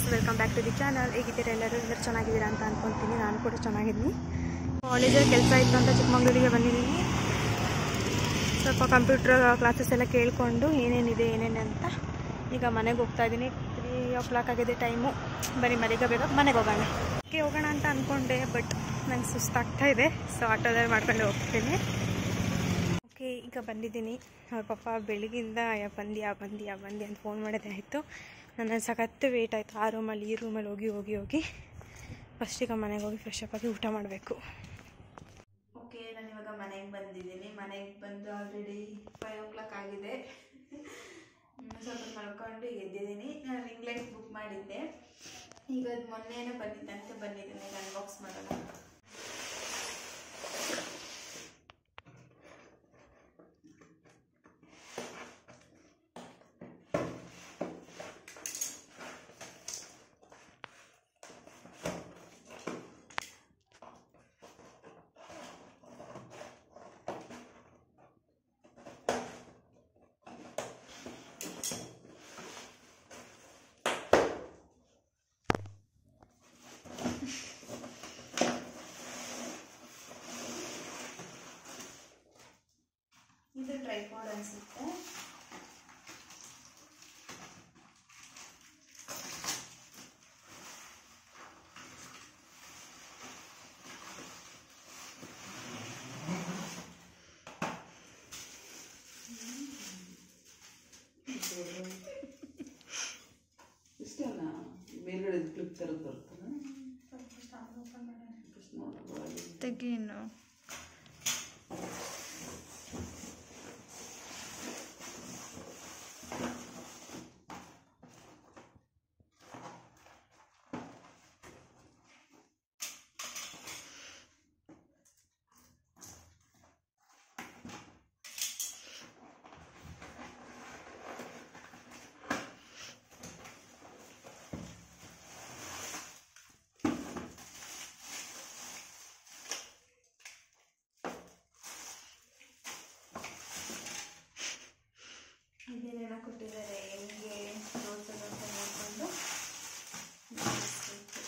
Welcome back to the channel ಹೇಗಿದ್ದೀರಾ ಎಲ್ಲರೂ ಎಲ್ಲರೂ ಚೆನ್ನಾಗಿದ್ದೀರಾ ಅಂತ ಅನ್ಕೊತೀನಿ ನಾನು ಕೂಡ ಚೆನ್ನಾಗಿದ್ದೀನಿ ಕಾಲೇಜಲ್ಲಿ ಕೆಲಸ ಇತ್ತು ಅಂತ ಚಿಕ್ಕಮಗಳೂರಿಗೆ ಬಂದಿದ್ದೀನಿ ಸ್ವಲ್ಪ ಕಂಪ್ಯೂಟರ್ ಕ್ಲಾಸಸ್ ಎಲ್ಲ ಕೇಳಿಕೊಂಡು ಏನೇನಿದೆ ಏನೇನು ಅಂತ ಈಗ ಮನೆಗೆ ಹೋಗ್ತಾ ಇದ್ದೀನಿ ತ್ರೀ ಓ ಕ್ಲಾಕ್ ಆಗಿದೆ ಟೈಮು ಬರೀ ಮನೆಗೆ ಬೇಗ ಮನೆಗೆ ಹೋಗೋಣ ಅದಕ್ಕೆ ಹೋಗೋಣ ಅಂತ ಅಂದ್ಕೊಂಡೆ ಬಟ್ ನಂಗೆ ಸುಸ್ತಾಗ್ತಾ ಇದೆ ಸೊ ಆಟೋದಲ್ಲಿ ಮಾಡ್ಕೊಂಡು ಹೋಗ್ತೀನಿ ಓಕೆ ಈಗ ಬಂದಿದ್ದೀನಿ ಅವ್ರ ಪಪ್ಪ ಬೆಳಗಿಂದ ಯಾ ಬಂದಿ ಯಾ ಬಂದಿ ಯಾ ಬಂದಿ ಅಂತ ಫೋನ್ ಮಾಡೋದೇ ಆಯಿತು ನನ್ನ ಸಖತ್ತು ವೇಟ್ ಆಯಿತು ಆ ರೂಮಲ್ಲಿ ಈ ರೂಮಲ್ಲಿ ಹೋಗಿ ಹೋಗಿ ಹೋಗಿ ಫಸ್ಟ್ ಈಗ ಮನೆಗೆ ಹೋಗಿ ಫ್ರೆಶ್ ಅಪ್ ಆಗಿ ಊಟ ಮಾಡಬೇಕು ಓಕೆ ನಾನು ಇವಾಗ ಮನೆಗೆ ಬಂದಿದ್ದೀನಿ ಮನೆಗೆ ಬಂದು ಆಲ್ರೆಡಿ ಫೈವ್ ಓ ಕ್ಲಾಕ್ ಆಗಿದೆ ಹ್ಮ್, ಸ್ವಲ್ಪ ಮಲ್ಕೊಂಡು ಎದ್ದಿದ್ದೀನಿ ನಾನು ರಿಂಗ್ ಲೈಟ್ ಬುಕ್ ಮಾಡಿದ್ದೆ ಈಗ ಅದು ಮೊನ್ನೆನೇ ಬಂದಿದ್ದಂತೆ ಬಂದಿದ್ದೀನಿ ಈಗ ಅನ್ಬಾಕ್ಸ್ ಮಾಡೋಣ ಇದು ಟ್ರೈಪಾಡ್ ಅನಿಸುತ್ತೆ ಇಷ್ಟೇನಾ ಮೇಲ್ಗಡೆ ಕ್ಲಿಪ್ ತರದ್ದು ಬರ್ತದೆ ನೋಡಬಹುದು ತೆಗೀನು ಇದೇನೇನೋ ಕೊಟ್ಟಿದ್ದಾರೆ ಹೆಂಗೆ ತೋರಿಸೋದು ಅಂತ ನೋಡಿಕೊಂಡು ಮಾಡಿಸ್ಬೇಕು.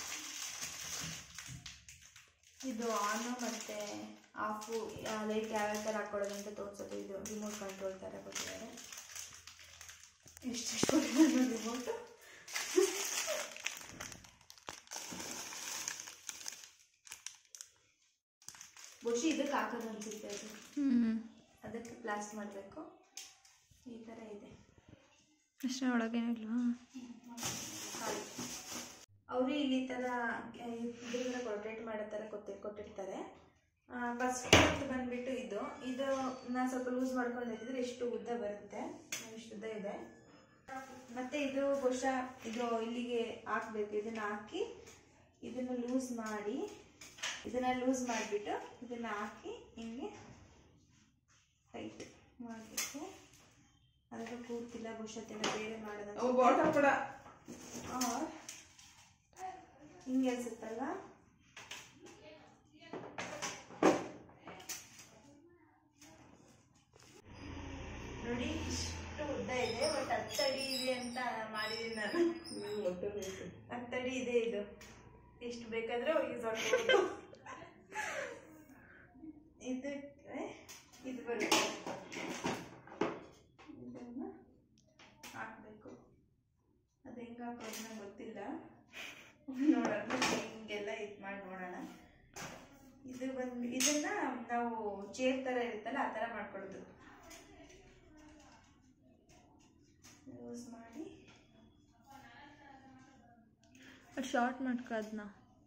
ಇದು ಆನು ಮತ್ತು ಆಫು ಲೈಟ್ ಯಾವ್ಯಾವ ಥರ ಹಾಕೊಳ್ಳೋದು ಅಂತ ತೋರಿಸೋದು ಇದು ರಿಮೋಟ್ ಕಂಟ್ರೋಲ್ ಥರ ಕೊಟ್ಟಿದ್ದಾರೆ ಎಷ್ಟೆಷ್ಟು ಕೊಟ್ಟಿದ್ದಾರೆ ರಿಮೋಟು ಬಹುಶಃ ಇದಕ್ಕೆ ಹಾಕೋದು ಅನ್ಸುತ್ತೆ ಅದು ಹ್ಞೂ ಅದಕ್ಕೆ ಪ್ಲಾಸ್ಟ್ ಮಾಡಬೇಕು ಈ ಥರ ಇದೆ ಅಷ್ಟೇ ಒಳಗೇನಿಲ್ವಾ ಅವರು ಇಲ್ಲಿ ಈ ಥರ ಇದ್ರ ರೊಟೇಟ್ ಮಾಡೋ ಥರ ಕೊಟ್ಟಿ ಕೊಟ್ಟಿರ್ತಾರೆ ಫಸ್ಟ್ ಬಂದ್ಬಿಟ್ಟು ಇದು ಇದು ನಾನು ಸ್ವಲ್ಪ ಲೂಸ್ ಮಾಡ್ಕೊಂಡಿದ್ರೆ ಇಷ್ಟು ಉದ್ದ ಬರುತ್ತೆ ಇಷ್ಟು ಉದ್ದ ಇದೆ ಮತ್ತೆ ಇದು ಬಹುಶಃ ಇದು ಇಲ್ಲಿಗೆ ಹಾಕ್ಬೇಕು ಇದನ್ನ ಹಾಕಿ ಇದನ್ನ ಲೂಸ್ ಮಾಡಿ ಇದನ್ನ ಲೂಸ್ ಮಾಡಿಬಿಟ್ಟು ಇದನ್ನ ಹಾಕಿ ಹಿಂಗೆ ಟೈಟ್ ಮಾಡಬೇಕು ಅದಕ್ಕೆ ಕೂರ್ತಿಲ್ಲ ಬಹುಶಃ ಇದನ್ನ ಬೇರೆ ಮಾಡೋದು ಅವು ಬಾಟಲ್ ಕೂಡ ಆರ್ ಹಿಂಗೆ ಅನ್ಸುತ್ತಲ್ಲ ನೋಡಿ ಇಷ್ಟು ಉದ್ದ ಇದೆ ಬಟ್ ಹತ್ತಡಿ ಇದೆ ಅಂತ ಮಾಡಿದೀನಿ ನಾನು ಹತ್ತಡಿ ಇದೆ ಇದು ಎಷ್ಟು ಬೇಕಾದ್ರೆ ಯೂಸ್ ಮಾಡ್ಬೋದು ಇದಕ್ಕೆ ಇದು ಬರುತ್ತೆ ಇದನ್ನ ಹಾಕ್ಬೇಕು ಅದು ಹೆಂಗೆ ಹಾಕೋದು ನಂಗೆ ಗೊತ್ತಿಲ್ಲ ನೋಡೋಣ ಹಿಂಗೆಲ್ಲ ಇದು ಮಾಡಿ ನೋಡೋಣ ಇದು ಬಂದು ಇದನ್ನ ನಾವು ಚೇರ್ ಥರ ಇರುತ್ತಲ್ಲ ಆ ಥರ ಮಾಡ್ಕೊಳ್ಳೋದು ಯೂಸ್ ಮಾಡಿ ಶಾರ್ಟ್ ಮಾಡ್ಕೊ ಅದನ್ನ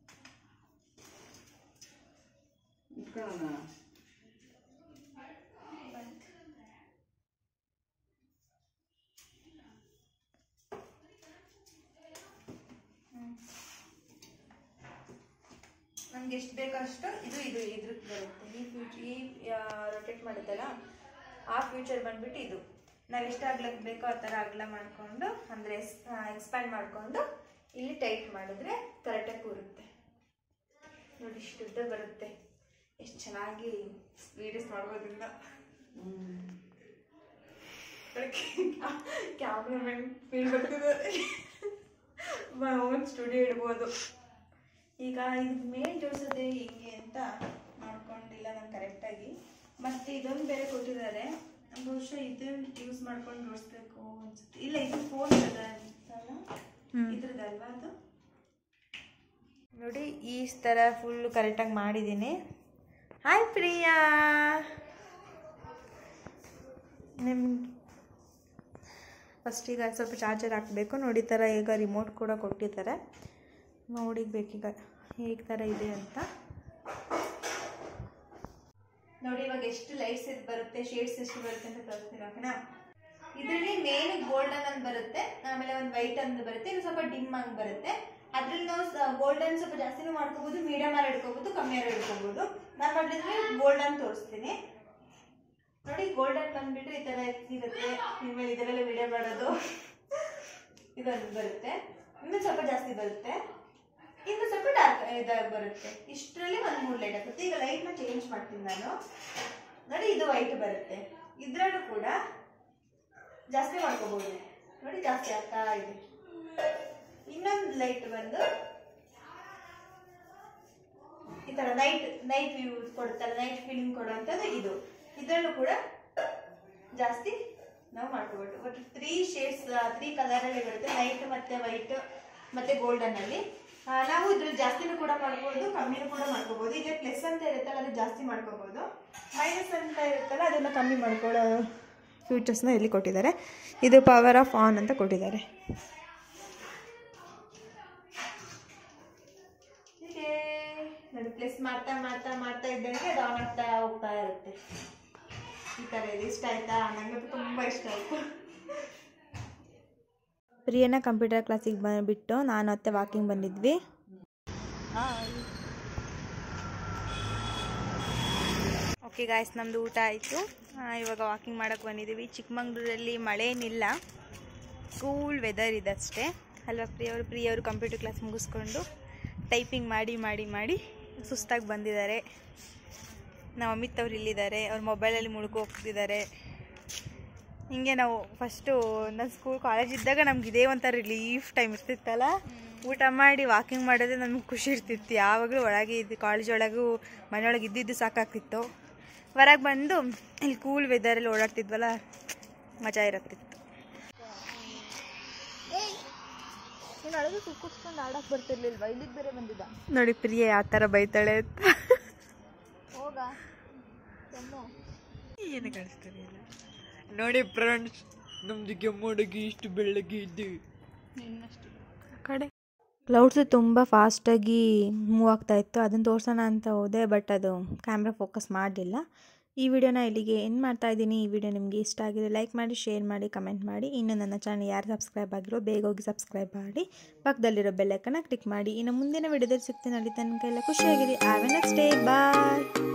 ಇಟ್ಕೊಳ್ಳೋಣ ಬಂತು ನಮ್ಗೆ ಎಷ್ಟು ಬೇಕೋ ಅಷ್ಟು ಇದು ಇದು ಇದ್ರದ್ದು ಬರುತ್ತೆ ಈ ಫ್ಯೂಚರ್ ಈ ರೊಟೇಟ್ ಮಾಡುತ್ತಲ್ಲ ಆ ಫ್ಯೂಚರ್ ಬಂದ್ಬಿಟ್ಟು ಇದು ನಾವು ಎಷ್ಟು ಅಗ್ಲಕ್ಕೆ ಬೇಕೋ ಆ ಥರ ಅಗ್ಲ ಮಾಡಿಕೊಂಡು ಅಂದರೆ ಎಕ್ಸ್ಪ್ಯಾಂಡ್ ಮಾಡಿಕೊಂಡು ಇಲ್ಲಿ ಟೈಟ್ ಮಾಡಿದ್ರೆ ಕರೆಕ್ಟಾಗಿ ಕೂರುತ್ತೆ ನೋಡಿ ಇಷ್ಟು ಉದ್ದ ಬರುತ್ತೆ ಎಷ್ಟು ಚೆನ್ನಾಗಿ ವೀಡಿಯೋಸ್ ಮಾಡ್ಬೋದ್ರಿಂದ ಕ್ಯಾಮ್ರಾಮನ್ ಫೀಲ್ ಬರ್ತಿದ್ದಾರೆ ಅವನು ಆರಾಮಾಗಿ ಸ್ಟುಡಿಯೋ ಇಡ್ಬೋದು ಈಗ ಇದು ಮೇನ್ ಜೋಡಿಸೋದೇ ಹಿಂಗೆ ಅಂತ ಮಾಡ್ಕೊಂಡಿಲ್ಲ ನಾನು ಕರೆಕ್ಟಾಗಿ ಮತ್ತೆ ಇದೊಂದು ಬೇರೆ ಕೊಟ್ಟಿದ್ದಾರೆ ಬಹುಶಃ ಇದನ್ನ ಯೂಸ್ ಮಾಡ್ಕೊಂಡು ಜೋಡಿಸ್ಬೇಕು ಅನ್ಸುತ್ತೆ ಇಲ್ಲ ಇದು ಫೋನ್ ಇರೋದ ಅಂತಲ್ಲ ಇದ್ರದ್ದಲ್ವಾ ಅದು ನೋಡಿ ಈ ಥರ ಫುಲ್ ಕರೆಕ್ಟಾಗಿ ಮಾಡಿದ್ದೀನಿ ಹಾಯ್ ಪ್ರಿಯಾ ನಿಮ್ ಫಸ್ಟ್ ಈಗ ಸ್ವಲ್ಪ ಚಾರ್ಜರ್ ಹಾಕಬೇಕು ನೋಡಿ ಈ ಥರ ಈಗ ರಿಮೋಟ್ ಕೂಡ ಕೊಟ್ಟಿದ್ದಾರೆ ನೋಡಿಬೇಕೀಗ ಹೇಗೆ ಥರ ಇದೆ ಅಂತ ನೋಡಿ ಇವಾಗ ಎಷ್ಟು ಲೈಟ್ಸ್ ಇದು ಬರುತ್ತೆ ಶೇಡ್ಸ್ ಎಷ್ಟು ಬರುತ್ತೆ ಅಂತ ತೋರಿಸ್ತೀನಿ ಓಕೆನಾ ಇದರಲ್ಲಿ ಮೇನ್ ಗೋಲ್ಡನ್ ಅಂತ ಬರುತ್ತೆ ಆಮೇಲೆ ಒಂದು ವೈಟ್ ಅಂತ ಬರುತ್ತೆ ಇದು ಸ್ವಲ್ಪ ಡಿಮ್ ಆಗಿ ಬರುತ್ತೆ ಅದ್ರಲ್ಲಿ ನಾವು ಗೋಲ್ಡನ್ ಸ್ವಲ್ಪ ಜಾಸ್ತಿನೂ ಮಾಡ್ಕೋಬಹುದು ಮೀಡಿಯಮ್ ಆಗಿ ಇಟ್ಕೋಬಹುದು ಕಮ್ಮಿ ಆಗಿ ಇಟ್ಕೋಬಹುದು ನಾನು ಮಾಡಿದ್ರೆ ಗೋಲ್ಡನ್ ತೋರಿಸ್ತೀನಿ ನೋಡಿ ಗೋಲ್ಡನ್ ಬಂದ್ಬಿಟ್ರೆ ಈ ತರ ಇರುತ್ತೆ ಇನ್ಮೇಲೆ ಇದರಲ್ಲೇ ವಿಡಿಯೋ ಮಾಡೋದು ಇದೊಂದು ಬರುತ್ತೆ ಇನ್ನು ಸ್ವಲ್ಪ ಜಾಸ್ತಿ ಬರುತ್ತೆ ಇನ್ನು ಸ್ವಲ್ಪ ಡಾರ್ಕ್ ಇದಾಗಿ ಬರುತ್ತೆ ಇಷ್ಟರಲ್ಲಿ ಒಂದು ಮೂರು ಲೈಟ್ ಆಗುತ್ತೆ ಈಗ ಲೈಟ್ನ ಚೇಂಜ್ ಮಾಡ್ತೀನಿ ನಾನು ನೋಡಿ ಇದು ವೈಟ್ ಬರುತ್ತೆ ಇದ್ರಲ್ಲೂ ಕೂಡ ಜಾಸ್ತಿ ಮಾಡ್ಕೋಬಹುದು ನೋಡಿ ಜಾಸ್ತಿ ಆಗ್ತಾ ಇದೆ ಇನ್ನೊಂದು ಲೈಟ್ ಬಂದು ಈ ತರ ನೈಟ್ ನೈಟ್ ವ್ಯೂ ಕೊಡುತ್ತಲ್ಲ ನೈಟ್ ಫೀಲಿಂಗ್ ಕೊಡುವಂಥದ್ದು ಇದು ಇದರಲ್ಲೂ ಕೂಡ ಜಾಸ್ತಿ ನಾವು ಮಾಡ್ಕೋಬಹುದು but three shades three colour ಅಲ್ಲಿ ಬರುತ್ತೆ ನೈಟ್ ಮತ್ತೆ ವೈಟ್ ಮತ್ತೆ ಗೋಲ್ಡನ್ ಅಲ್ಲಿ ಆ, ನಾವು ಇದ್ರಲ್ಲಿ ಜಾಸ್ತಿನೂ ಕೂಡ ಮಾಡ್ಬೋದು ಕಮ್ಮಿನೂ ಕೂಡ ಮಾಡ್ಕೋಬಹುದು ಈಗ ಪ್ಲಸ್ ಅಂತ ಇರುತ್ತಲ್ಲ ಅದು ಜಾಸ್ತಿ ಮಾಡ್ಕೋಬಹುದು ಮೈನಸ್ ಅಂತ ಇರುತ್ತಲ್ಲ ಅದನ್ನ ಕಮ್ಮಿ ಮಾಡ್ಕೊಳ್ಳೋ ಫ್ಯೂಚರ್ಸ್ನ ಇಲ್ಲಿ ಕೊಟ್ಟಿದ್ದಾರೆ ಇದು ಪವರ್ ಆಫ್ ಆನ್ ಅಂತ ಕೊಟ್ಟಿದ್ದಾರೆ ಹೀಗೆ ನೋಡಿ ಪ್ಲಸ್ ಮಾಡ್ತಾ ಮಾಡ್ತಾ ಮಾಡ್ತಾ ಇದ್ದಂಗೆ ಅದು ಆನ್ ಆಗ್ತಾ ಹೋಗ್ತಾ ಇರುತ್ತೆ ಈ ಥರ ಇದೆ ಇಷ್ಟ ಆಯ್ತಾ ನನಗೆ ತುಂಬ ಇಷ್ಟ ಆಯ್ತು ಪ್ರಿಯನ ಕಂಪ್ಯೂಟರ್ ಕ್ಲಾಸಿಗೆ ಬಂದುಬಿಟ್ಟು ನಾನು ಮತ್ತೆ ವಾಕಿಂಗ್ ಬಂದಿದ್ವಿ ಓಕೆ ಗಾಯ್ಸ್ ನಮ್ಮದು ಊಟ ಆಯಿತು ಇವಾಗ ವಾಕಿಂಗ್ ಮಾಡೋಕ್ಕೆ ಬಂದಿದ್ದೀವಿ ಚಿಕ್ಕಮಂಗ್ಳೂರಲ್ಲಿ ಮಳೆ ಏನಿಲ್ಲ ಕೂಲ್ ವೆದರ್ ಇದೆ ಅಷ್ಟೇ ಅಲ್ವಾ ಪ್ರಿಯವರು ಪ್ರಿಯವರು ಕಂಪ್ಯೂಟರ್ ಕ್ಲಾಸ್ ಮುಗಿಸ್ಕೊಂಡು ಟೈಪಿಂಗ್ ಮಾಡಿ ಮಾಡಿ ಮಾಡಿ ಸುಸ್ತಾಗಿ ಬಂದಿದ್ದಾರೆ ನಮ್ಮ ಅಮಿತ್ ಅವ್ರು ಇಲ್ಲಿದ್ದಾರೆ ಅವ್ರ ಮೊಬೈಲಲ್ಲಿ ಮುಳುಗು ಹೋಗ್ತಿದ್ದಾರೆ ಹಿಂಗೆ ನಾವು ಫಸ್ಟು ನಾನು ಸ್ಕೂಲ್ ಕಾಲೇಜ್ ಇದ್ದಾಗ ನಮ್ಗೆ ಇದೇ ಒಂಥರ ರಿಲೀಫ್ ಟೈಮ್ ಇರ್ತಿತ್ತಲ್ಲ ಊಟ ಮಾಡಿ ವಾಕಿಂಗ್ ಮಾಡೋದೇ ನಮ್ಗೆ ಖುಷಿ ಇರ್ತಿತ್ತು ಯಾವಾಗಲೂ ಒಳಗೆ ಇದ್ದು ಕಾಲೇಜ್ ಒಳಗೂ ಮನೆಯೊಳಗೆ ಇದ್ದಿದ್ದು ಸಾಕಾಗ್ತಿತ್ತು ಹೊರಗೆ ಬಂದು ಇಲ್ಲಿ ಕೂಲ್ ವೆದರಲ್ಲಿ ಓಡಾಡ್ತಿದ್ವಲ್ಲ ಮಜಾ ಇರತ್ತಿತ್ತು ಕುತ್ಕೊಂಡು ಆಡಕ್ಕೆ ಬರ್ತಿರ್ಲಿಲ್ವಾ ಇಲ್ಲಿಗೆ ಬೇರೆ ಬಂದಿದ್ದ ನೋಡಿ ಪ್ರಿಯ ಯಾವ ಥರ ಬೈತಾಳೆ ಅಂತ ಹೋಗ ಕೆಮ್ಮು ಏನು ಕಾಣಿಸ್ತಾನೆ ಇಲ್ಲ ನೋಡಿ ಫ್ರೆಂಡ್ಸ್ ನಮ್ದು ಕೆಮ್ಮೋಡಗಿ ಇಷ್ಟು ಬೆಳ್ಳಗೆ ಇದ್ದು ಕಡೆ ಕ್ಲೌಡ್ಸ್ ತುಂಬ ಫಾಸ್ಟಾಗಿ ಮೂವ್ ಆಗ್ತಾ ಇತ್ತು ಅದನ್ನು ತೋರ್ಸೋಣ ಅಂತ ಹೋದೆ ಬಟ್ ಅದು ಕ್ಯಾಮ್ರಾ ಫೋಕಸ್ ಮಾಡಲಿಲ್ಲ ಈ ವಿಡಿಯೋನ ಇಲ್ಲಿಗೆ ಏನು ಮಾಡ್ತಾ ಇದ್ದೀನಿ ಈ ವಿಡಿಯೋ ನಿಮಗೆ ಇಷ್ಟ ಆಗಿದೆ ಲೈಕ್ ಮಾಡಿ ಶೇರ್ ಮಾಡಿ ಕಮೆಂಟ್ ಮಾಡಿ ಇನ್ನು ನನ್ನ ಚಾನಲ್ ಯಾರು ಸಬ್ಸ್ಕ್ರೈಬ್ ಆಗಿರೋ ಬೇಗ ಹೋಗಿ ಸಬ್ಸ್ಕ್ರೈಬ್ ಮಾಡಿ ಪಕ್ಕದಲ್ಲಿರೋ ಬೆಲ್ಲಕ್ಕನ್ನು ಕ್ಲಿಕ್ ಮಾಡಿ ಇನ್ನು ಮುಂದಿನ ವಿಡಿಯೋದಲ್ಲಿ ಸಿಗ್ತೀನಿ ಅಲ್ಲಿ ತನಕ ಎಲ್ಲ ಖುಷಿಯಾಗಿರಿ have a next day bye